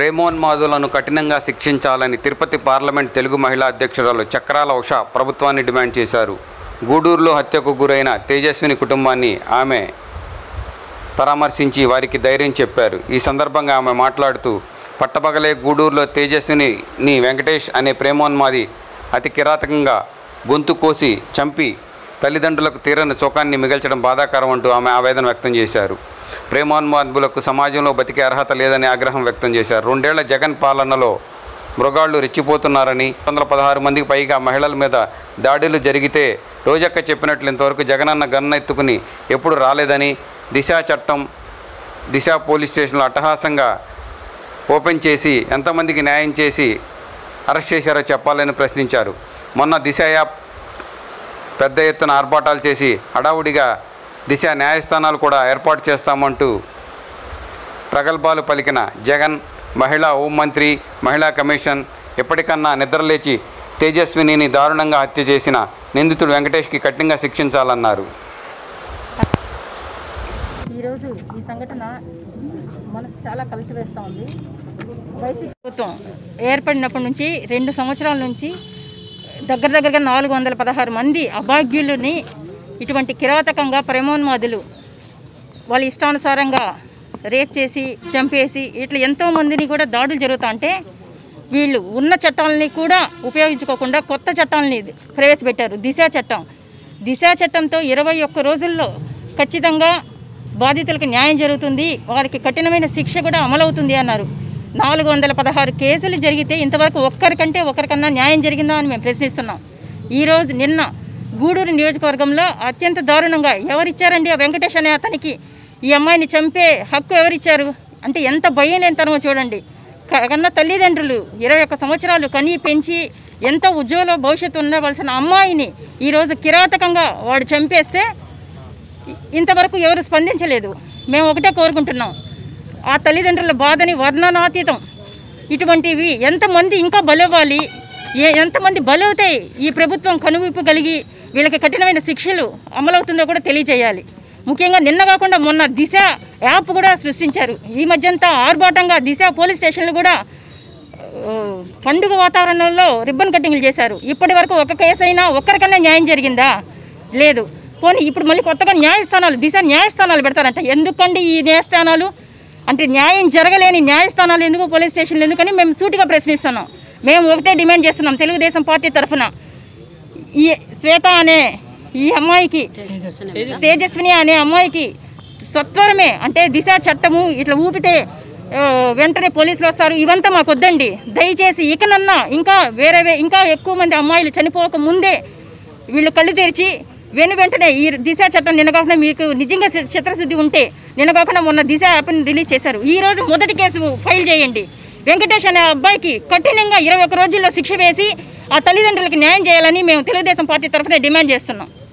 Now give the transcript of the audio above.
ప్రేమోన్మాదులను కఠినంగా శిక్షించాలని తిరుపతి పార్లమెంట్ తెలుగు మహిళా అధ్యక్షురాలు చక్రాల ఉష ప్రభుత్వాన్ని డిమాండ్ చేశారు గూడూరులో హత్యకు గురైన తేజస్విని కుటుంబాన్ని ఆమె పరామర్శించి వారికి ధైర్యం చెప్పారు ఈ సందర్భంగా ఆమె మాట్లాడుతూ పట్టపగలే గూడూరులో తేజస్విని వెంకటేష్ అనే ప్రేమోన్మాది అతి కిరాతకంగా గొంతు కోసి చంపి తల్లిదండ్రులకు తీరని సుఖాన్ని మిగల్చడం బాధాకరం అంటూ ఆమె ఆవేదన వ్యక్తం చేశారు ప్రేమోన్మాదులకు సమాజంలో బతికే అర్హత లేదని ఆగ్రహం వ్యక్తం చేశారు రెండేళ్ల జగన్ పాలనలో మృగాళ్ళు రెచ్చిపోతున్నారని వందల పదహారు మందికి పైగా మహిళల మీద దాడులు జరిగితే రోజక్క చెప్పినట్లు ఇంతవరకు జగనన్న గన్నెత్తుకుని ఎప్పుడు రాలేదని దిశ చట్టం దిశ పోలీస్ స్టేషన్లో అట్టహాసంగా ఓపెన్ చేసి ఎంతమందికి న్యాయం చేసి అరెస్ట్ చేశారో చెప్పాలని ప్రశ్నించారు మొన్న దిశ యాప్ పెద్ద ఎత్తున ఆర్భాటాలు చేసి హడావుడిగా దిశ న్యాయస్థానాలు కూడా ఏర్పాటు చేస్తామంటూ ప్రగల్భాలు పలికిన జగన్ మహిళా హోంమంత్రి మహిళా కమిషన్ ఎప్పటికన్నా నిద్రలేచి తేజస్వినిని దారుణంగా హత్య చేసిన నిందితుడు వెంకటేష్కి కఠినంగా శిక్షించాలన్నారు ఈరోజు ఈ సంఘటన మనసు చాలా కలిసివేస్తూ ఉంది వైసీపీ ప్రభుత్వం ఏర్పడినప్పటి నుంచి రెండు సంవత్సరాల నుంచి దగ్గర దగ్గరగా నాలుగు వందల పదహారు మంది అభాగ్యులని ఇటువంటి కిరాతకంగా ప్రేమోన్మాదులు వాళ్ళ ఇష్టానుసారంగా రేప్ చేసి చంపేసి ఇట్లా ఎంతో మందిని కూడా దాడులు జరుగుతా అంటే వీళ్ళు ఉన్న చట్టాలని కూడా ఉపయోగించుకోకుండా కొత్త చట్టాలని ప్రవేశపెట్టారు దిశ చట్టం దిశ చట్టంతో ఇరవై ఒక్క రోజుల్లో ఖచ్చితంగా బాధితులకు న్యాయం జరుగుతుంది వారికి కఠినమైన శిక్ష కూడా అమలవుతుంది అన్నారు నాలుగు వందల పదహారు కేసులు జరిగితే ఇంతవరకు ఒక్కరికంటే ఒకరికన్నా న్యాయం జరిగిందా అని మేము ప్రశ్నిస్తున్నాం ఈరోజు నిన్న గూడూరు నియోజకవర్గంలో అత్యంత దారుణంగా ఎవరిచ్చారండి ఆ వెంకటేష్ అనే అతనికి ఈ అమ్మాయిని చంపే హక్కు ఎవరిచ్చారు అంటే ఎంత భయం లేనితనమో చూడండి క- కన్న తల్లిదండ్రులు ఇరవై ఒక్క సంవత్సరాలు కని పెంచి ఎంతో ఉజ్వల భవిష్యత్తు ఉండవలసిన అమ్మాయిని ఈరోజు కిరాతకంగా వాడు చంపేస్తే ఇ- ఇంతవరకు ఎవరు స్పందించలేదు మేము ఒకటే కోరుకుంటున్నాం ఆ తల్లిదండ్రుల బాధని వర్ణనాతీతం ఇటువంటివి ఎంతమంది ఇంకా బలవ్వాలి ఏ ఎంతమంది బలవుతాయి ఈ ప్రభుత్వం కనువిప్పు కలిగి వీళ్ళకి కఠినమైన శిక్షలు అమలవుతుందో కూడా తెలియజేయాలి ముఖ్యంగా నిన్న కాకుండా మొన్న దిశ యాప్ కూడా సృష్టించారు ఈ మధ్యంతా ఆర్భాటంగా దిశ పోలీస్ స్టేషన్లు కూడా ఆ, పండుగ వాతావరణంలో రిబ్బన్ కటింగ్లు చేశారు ఇప్పటి వరకు ఒక కేసు అయినా ఒక్కరికన్నా న్యాయం జరిగిందా లేదు పోనీ ఇప్పుడు మళ్ళీ కొత్తగా న్యాయస్థానాలు దిశ న్యాయస్థానాలు పెడతారంట ఎందుకండి ఈ న్యాయస్థానాలు అంటే న్యాయం జరగలేని న్యాయస్థానాలు ఎందుకు పోలీస్ స్టేషన్లు ఎందుకని మేము సూటిగా ప్రశ్నిస్తున్నాం మేము ఒకటే డిమాండ్ చేస్తున్నాం తెలుగుదేశం పార్టీ తరఫున ఈ శ్వేత అనే ఈ అమ్మాయికి తేజస్విని అనే అమ్మాయికి సత్వరమే అంటే దిశ చట్టము ఇట్లా ఊపితే ఆ, వెంటనే పోలీసులు వస్తారు ఇవంతా మాకు వద్దండి దయచేసి ఇకనన్నా ఇంకా వేరే వే- ఇంకా ఎక్కువ మంది అమ్మాయిలు చనిపోక ముందే వీళ్ళు కళ్ళు తెరిచి వెను వెంటనే ఈ దిశ చట్టం నిన్న కాకుండా మీకు నిజంగా చి- చిత్రశుద్ధి ఉంటే నిన్న కాకుండా మొన్న దిశ యాప్ని రిలీజ్ చేశారు ఈ రోజు మొదటి కేసు ఫైల్ చేయండి వెంకటేష్ అనే అబ్బాయికి కఠినంగా ఇరవై ఒక్క రోజుల్లో శిక్ష వేసి ఆ తల్లిదండ్రులకి న్యాయం చేయాలని మేము తెలుగుదేశం పార్టీ తరఫున డిమాండ్ చేస్తున్నాం